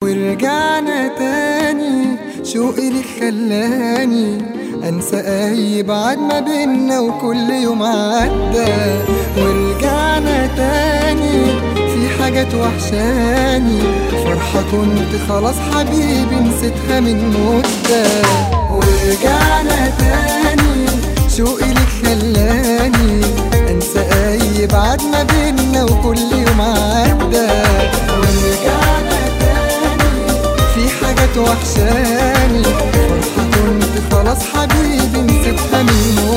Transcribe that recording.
ورجعنا تاني شوقي لك خلاني انسى اي بعد ما بينا وكل يوم عدى ورجعنا تاني في حاجات وحشاني فرحة كنت خلاص حبيبي نسيتها من مدة ورجعنا تاني شوقي لك خلاني انسى اي بعد ما بينا وكل يوم عدى ورجعنا تاني في حاجات وحشاني فرحة كنت خلاص حبيبي نسيتها من